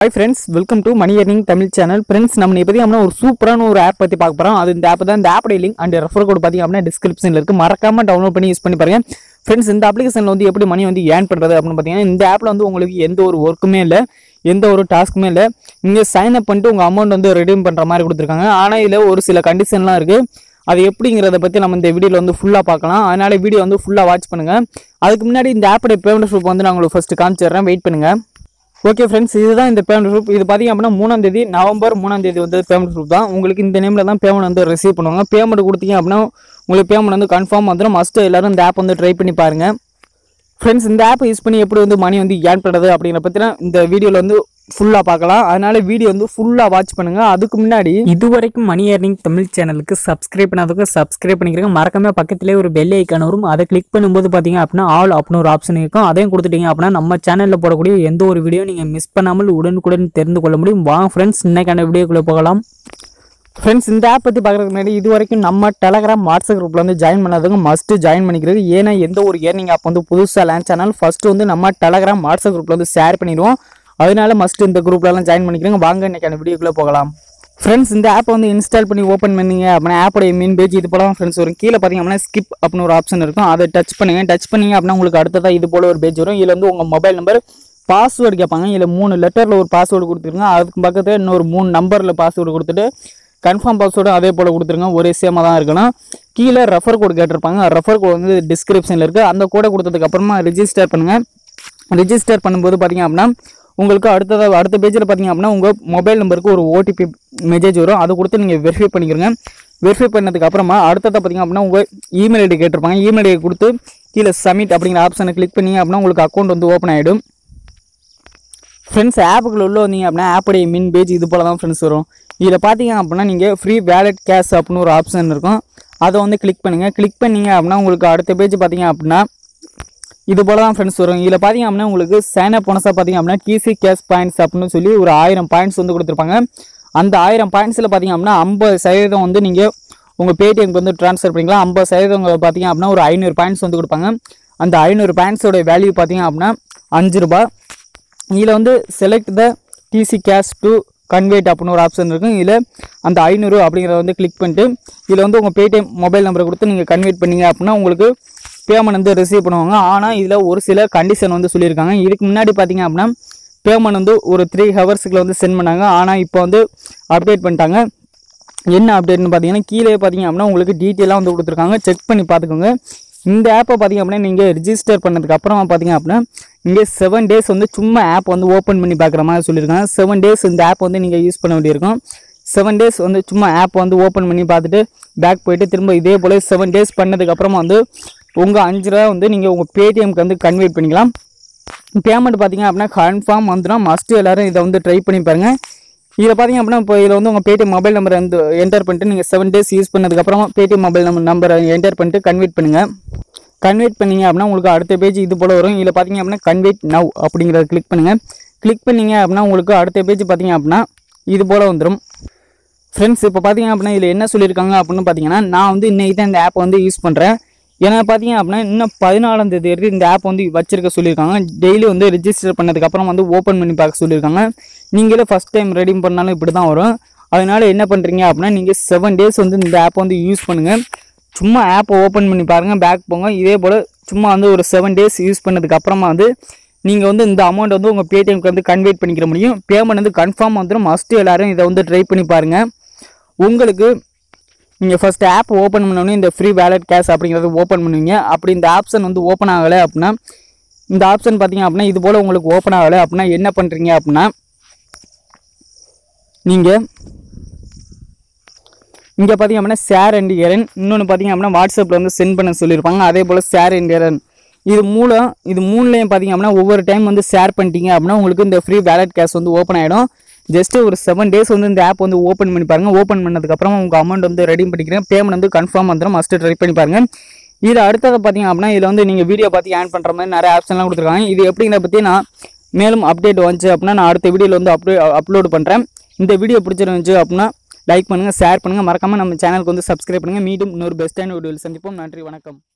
high friends welcome to money earning Tamil channel friends நம்ம இப்போதைக்கு அப்படின்னா ஒரு சூப்பரான ஒரு ஆப் பற்றி பார்க்க போகிறோம் அது இந்த ஆப் தான் இந்த ஆப்போட லிங்க் அண்ட் ரெஃபர் கோட் பார்த்தீங்க அப்படின்னா டிஸ்கிரிப்ஷனில் இருக்குது மறக்காம டவுன்லோட் பண்ணி யூஸ் பண்ணி பாருங்க ஃப்ரெண்ட்ஸ் இந்த அப்ளிகேஷனில் வந்து எப்படி மணி வந்து ஏர்ன் பண்ணுறது அப்படின்னு பார்த்தீங்கன்னா இந்த ஆப்பில் வந்து உங்களுக்கு எந்த ஒரு ஒர்க்குமே இல்லை எந்த ஒரு டாஸ்க்குமே இல்லை நீங்கள் சைன் அப் பண்ணிட்டு உங்கள் அமௌண்ட் வந்து ரெடீம் பண்ணுற மாதிரி கொடுத்துருக்காங்க ஆனால் இதில் ஒரு சில கண்டிஷன்லாம் இருக்குது அது எப்படிங்கிறத பற்றி நம்ம இந்த வீடியோவில் வந்து ஃபுல்லாக பார்க்கலாம் அதனால வீடியோ வந்து ஃபுல்லாக வாட்ச் பண்ணுங்கள் அதுக்கு முன்னாடி இந்த ஆப்போட பேமெண்ட் ப்ரூஃப் வந்து நான் உங்களுக்கு ஃபஸ்ட்டு காமிச்சிடுறேன் வெயிட் பண்ணுங்கள் ஓகே ஃப்ரெண்ட்ஸ் இதுதான் இந்த பேமெண்ட் ப்ரூஃப் இது பார்த்தீங்க அப்படின்னா மூணாம் தேதி நவம்பர் மூணாம் தேதி வந்து பேமெண்ட் ப்ரூஃப் தான் உங்களுக்கு இந்த நேமில் தான் பேமெண்ட் வந்து ரிசீவ் பண்ணுவாங்க பேமெண்ட் கொடுத்தீங்க அப்படின்னா உங்களுக்கு பேமெண்ட் வந்து கன்ஃபார்ம் வந்துடும் மஸ்ட்டு எல்லாரும் இந்த ஆப் வந்து ட்ரை பண்ணி பாருங்க ஃப்ரெண்ட்ஸ் இந்த ஆப் யூஸ் பண்ணி எப்படி வந்து மணி வந்து ஏர்ன் பண்ணுறது அப்படிங்கிற பற்றின இந்த வீடியோவில் வந்து ஃபுல்லாக பார்க்கலாம் அதனால வீடியோ வந்து ஃபுல்லாக வாட்ச் பண்ணுங்க அதுக்கு முன்னாடி இதுவரைக்கும் மணி ஏர்னிங் தமிழ் சேனலுக்கு சப்ஸ்கிரைப் பண்ணாதவங்க சப்ஸ்கிரைப் பண்ணிக்கிறங்க மறக்காம பக்கத்திலே ஒரு பெல் ஐக்கான் வரும் அதை கிளிக் பண்ணும்போது பார்த்தீங்க அப்படின்னா ஆல் அப்படின்னு ஒரு ஆப்ஷன் இருக்கும் அதையும் கொடுத்துட்டீங்க அப்படின்னா நம்ம சேனலில் போடக்கூடிய எந்த ஒரு வீடியோ நீங்கள் மிஸ் பண்ணாமல் உடனுக்குடன் தெரிந்து கொள்ள முடியும் வாங்க ஃப்ரெண்ட்ஸ் இன்னைக்கான வீடியோக்குள்ளே போகலாம் ஃப்ரெண்ட்ஸ் இந்த ஆப் பற்றி பார்க்குறதுக்கு முன்னாடி இது வரைக்கும் நம்ம டெலகிராம் வாட்ஸ்அப் குரூப்பில் வந்து ஜாயின் பண்ணாதவங்க மஸ்ட்டு ஜாயின் பண்ணிக்கிறது ஏன்னா எந்த ஒரு ஏர்னிங் ஆப் வந்து புதுசாக லான்ச் ஆனாலும் ஃபஸ்ட்டு வந்து நம்ம டெலகிராம் வாட்ஸ்அப் குரூப்பில் வந்து ஷேர் பண்ணிடுவோம் அதனால மஸ்ட் இந்த குரூப்லலாம் ஜாயின் பண்ணிக்கிறோங்க வாங்க இன்னைக்கான வீடியோக்குள்ளே போகலாம் ஃப்ரெண்ட்ஸ் இந்த ஆப்பை வந்து இன்ஸ்டால் பண்ணி ஓப்பன் பண்ணீங்க அப்படின்னா ஆப்போட மெயின் பேஜ் இது போல ஃப்ரெண்ட்ஸ் வரும் கீழே பார்த்தீங்க அப்படின்னா ஸ்கிப் அப்படின்னு ஒரு ஆப்ஷன் இருக்கும் அதை டச் பண்ணுங்க டச் பண்ணீங்க அப்படின்னா உங்களுக்கு அடுத்ததாக இது போல ஒரு பேஜ் வரும் இதில் வந்து உங்கள் மொபைல் நம்பர் பாஸ்வேர்டு கேட்பாங்க இதில் மூணு லெட்டரில் ஒரு பாஸ்வேர்டு கொடுத்துருங்க அதுக்கு பக்கத்தில் இன்னொரு மூணு நம்பரில் பாஸ்வேர்டு கொடுத்துட்டு கன்ஃபார்ம் பாஸ்வேர்டு அதே போல் கொடுத்துருங்க ஒரே சேமாக தான் இருக்கணும் கீழே ரெஃபர் கோட் கேட்டிருப்பாங்க ரெஃபர் கோட் வந்து டிஸ்கிரிப்ஷனில் இருக்குது அந்த கோடை கொடுத்ததுக்கு அப்புறமா ரிஜிஸ்டர் பண்ணுங்கள் ரிஜிஸ்டர் பண்ணும்போது பார்த்தீங்க அப்படின்னா உங்களுக்கு அடுத்ததாக அடுத்த பேஜில் பார்த்தீங்க அப்படின்னா உங்கள் மொபைல் நம்பருக்கு ஒரு ஓடிபி மெசேஜ் வரும் அதை கொடுத்து நீங்கள் வெரிஃபை பண்ணிக்கிறங்க வெரிஃபை பண்ணதுக்கு அப்புறமா அடுத்ததாக பார்த்தீங்க அப்படின்னா உங்கள் இமெயில் ஐடி கேட்டிருப்பாங்க இமெயில் ஐடி கொடுத்து கீழே சப்மிட் அப்படிங்கிற ஆப்ஷனை கிளிக் பண்ணீங்க அப்படின்னா உங்களுக்கு அக்கௌண்ட் வந்து ஓப்பன் ஆகிடும் ஃப்ரெண்ட்ஸ் ஆப்புக்குள்ள உள்ள வந்தீங்க அப்படின்னா ஆப்புடைய மின் பேஜ் இது போல தான் ஃப்ரெண்ட்ஸ் வரும் இதில் பார்த்தீங்க அப்படின்னா நீங்கள் ஃப்ரீ வேலட் கேஷ் அப்படின்னு ஒரு ஆப்ஷன் இருக்கும் அதை வந்து கிளிக் பண்ணுங்கள் கிளிக் பண்ணீங்க அப்படின்னா உங்களுக்கு அடுத்த பேஜ் பார்த்தீங்க அப்படின்னா இது போல தான் ஃப்ரெண்ட்ஸ் வரும் இதில் பார்த்தீங்க அப்படின்னா உங்களுக்கு சேன போனஸாக பார்த்தீங்க அப்படின்னா டிசி கேஷ் பாயிண்ட்ஸ் அப்படின்னு சொல்லி ஒரு ஆயிரம் பாயிண்ட்ஸ் வந்து கொடுத்துருப்பாங்க அந்த ஆயிரம் பாயிண்ட்ஸில் பார்த்தீங்க அப்படின்னா ஐம்பது சதவீதம் வந்து நீங்கள் உங்கள் பேடிஎம்க்கு வந்து ட்ரான்ஸ்ஃபர் பண்ணிக்கலாம் ஐம்பது சதவீதம் பார்த்தீங்க அப்படின்னா ஒரு ஐநூறு பாயிண்ட்ஸ் வந்து கொடுப்பாங்க அந்த ஐநூறு பாயிண்ட்ஸோட வேல்யூ பார்த்தீங்க அப்படின்னா அஞ்சு ரூபாய் இதில் வந்து select the D C cash to convert அப்படின்னு ஒரு ஆப்ஷன் இருக்கும் இதில் அந்த ஐநூறு அப்படிங்கிறத வந்து கிளிக் பண்ணிட்டு இதில் வந்து உங்கள் பேடிஎம் மொபைல் நம்பரை கொடுத்து நீங்கள் கன்வேட் பண்ணீங்க அப்படின்னா உங்களுக்கு பேமெண்ட் வந்து ரிசீவ் பண்ணுவாங்க ஆனால் இதில் ஒரு சில கண்டிஷன் வந்து சொல்லியிருக்காங்க இதுக்கு முன்னாடி பார்த்தீங்க அப்படின்னா பேமெண்ட் வந்து ஒரு த்ரீ ஹவர்ஸுக்குள்ள வந்து சென்ட் பண்ணாங்க ஆனால் இப்போ வந்து அப்டேட் பண்ணிட்டாங்க என்ன அப்டேட்னு பார்த்தீங்கன்னா கீழே பார்த்தீங்க அப்படின்னா உங்களுக்கு டீட்டெயிலாக வந்து கொடுத்துருக்காங்க செக் பண்ணி பார்த்துக்கோங்க இந்த ஆப்பை பார்த்தீங்க அப்படின்னா நீங்கள் ரிஜிஸ்டர் பண்ணதுக்கு அப்புறமா பார்த்தீங்க அப்படின்னா இங்கே செவன் டேஸ் வந்து சும்மா ஆப் வந்து ஓப்பன் பண்ணி பார்க்குற மாதிரி சொல்லியிருக்காங்க செவன் டேஸ் இந்த ஆப் வந்து நீங்கள் யூஸ் பண்ண வேண்டியிருக்கும் செவன் டேஸ் வந்து சும்மா ஆப் வந்து ஓப்பன் பண்ணி பார்த்துட்டு பேக் போயிட்டு திரும்ப இதே போல் செவன் டேஸ் பண்ணதுக்கு அப்புறமா வந்து உங்கள் அஞ்சு ரூபா வந்து நீங்கள் உங்கள் பேடிஎம்க்கு வந்து கன்வெர்ட் பண்ணிக்கலாம் பேமெண்ட் பார்த்தீங்க அப்படின்னா கன்ஃபார்ம் வந்துடும் மஸ்ட்டு எல்லோரும் இதை வந்து ட்ரை பண்ணி பாருங்க இதில் பார்த்தீங்க அப்படின்னா இப்போ இதில் வந்து உங்கள் பேடிஎம் மொபைல் நம்பரை வந்து என்டர் பண்ணிட்டு நீங்கள் செவன் டேஸ் யூஸ் பண்ணதுக்கப்புறமா பேடிஎம் மொபைல் நம்பர் நம்பரை என்டர் பண்ணிட்டு கன்வெர்ட் பண்ணுங்கள் கன்வெர்ட் பண்ணீங்க அப்படின்னா உங்களுக்கு அடுத்த பேஜ் இது போல் வரும் இதில் பார்த்தீங்க அப்படின்னா கன்வெர்ட் நவ் அப்படிங்கிறத கிளிக் பண்ணுங்கள் கிளிக் பண்ணீங்க அப்படின்னா உங்களுக்கு அடுத்த பேஜ் பார்த்தீங்க அப்படின்னா இது போல் வந்துடும் ஃப்ரெண்ட்ஸ் இப்போ பார்த்தீங்க அப்படின்னா இதில் என்ன சொல்லியிருக்காங்க அப்படின்னு பார்த்தீங்கன்னா நான் வந்து இன்னைக்கு தான் இந்த ஆப் வந்து யூஸ் பண்ணுறேன் ஏன்னா பார்த்தீங்க அப்படின்னா இன்னும் பதினாலாம் தேதி வரைக்கும் இந்த ஆப் வந்து வச்சிருக்க சொல்லியிருக்காங்க டெய்லி வந்து ரிஜிஸ்டர் பண்ணதுக்கப்புறம் வந்து ஓப்பன் பண்ணி பார்க்க சொல்லியிருக்காங்க நீங்களே ஃபஸ்ட் டைம் ரெடி பண்ணாலும் இப்படி தான் வரும் அதனால என்ன பண்ணுறீங்க அப்படின்னா நீங்கள் செவன் டேஸ் வந்து இந்த ஆப் வந்து யூஸ் பண்ணுங்கள் சும்மா ஆப்பை ஓப்பன் பண்ணி பாருங்கள் பேக் போங்க இதே போல் சும்மா வந்து ஒரு செவன் டேஸ் யூஸ் பண்ணதுக்கு அப்புறமா வந்து நீங்கள் வந்து இந்த அமௌண்ட் வந்து உங்கள் பேடிஎம்க்கு வந்து கன்வெர்ட் பண்ணிக்கிற முடியும் பேமெண்ட் வந்து கன்ஃபார்ம் வந்துடும் மஸ்ட்டு எல்லாரும் இதை வந்து ட்ரை பண்ணி பாருங்கள் உங்களுக்கு நீங்கள் ஃபஸ்ட்டு ஆப் ஓப்பன் பண்ணோடனே இந்த ஃப்ரீ வேலட் கேஷ் அப்படிங்கிறத ஓப்பன் பண்ணுவீங்க அப்படி இந்த ஆப்ஷன் வந்து ஓப்பன் ஆகலை அப்படின்னா இந்த ஆப்ஷன் பார்த்தீங்க அப்படின்னா இது போல் உங்களுக்கு ஓப்பன் ஆகலை அப்படின்னா என்ன பண்ணுறீங்க அப்படின்னா நீங்கள் இங்கே பார்த்தீங்க அப்படின்னா ஷேர் அண்ட் எரன் இன்னொன்று பார்த்தீங்க அப்படின்னா வாட்ஸ்அப்பில் வந்து சென்ட் பண்ண சொல்லியிருப்பாங்க அதே போல் ஷேர் அண்ட் எரன் இது மூலம் இது மூணுலேயும் பார்த்தீங்க அப்படின்னா ஒவ்வொரு டைம் வந்து ஷேர் பண்ணிட்டீங்க அப்படின்னா உங்களுக்கு இந்த ஃப்ரீ வேலட் கேஷ் வந்து ஓப்பன் ஆகிடும் ஜஸ்ட் ஒரு செவன் டேஸ் வந்து இந்த ஆப் வந்து ஓப்பன் பண்ணி பாருங்க ஓப்பன் பண்ணதுக்கப்புறம் உங்கள் அமௌண்ட் வந்து ரெடி பண்ணிக்கிறேன் பேமெண்ட் வந்து கன்ஃபார்ம் வந்துடும் மஸ்ட்டு ட்ரை பண்ணி பாருங்க இது அடுத்தது பார்த்தீங்க அப்படின்னா இதில் வந்து நீங்கள் வீடியோ பார்த்து ஏன் பண்ணுற மாதிரி நிறைய ஆப்ஷன்லாம் கொடுத்துருக்காங்க இது எப்படிங்கிறத பற்றி நான் மேலும் அப்டேட் வந்துச்சு அப்படின்னா நான் அடுத்த வீடியோவில் வந்து அப்டே அப்லோட் பண்ணுறேன் இந்த வீடியோ பிடிச்சிருந்துச்சு அப்படின்னா லைக் பண்ணுங்கள் ஷேர் பண்ணுங்கள் மறக்காமல் நம்ம சேனலுக்கு வந்து சப்ஸ்கிரைப் பண்ணுங்கள் மீண்டும் இன்னொரு பெஸ்ட்டான வீடியோவில் சந்திப்போம் நன்றி வணக்கம்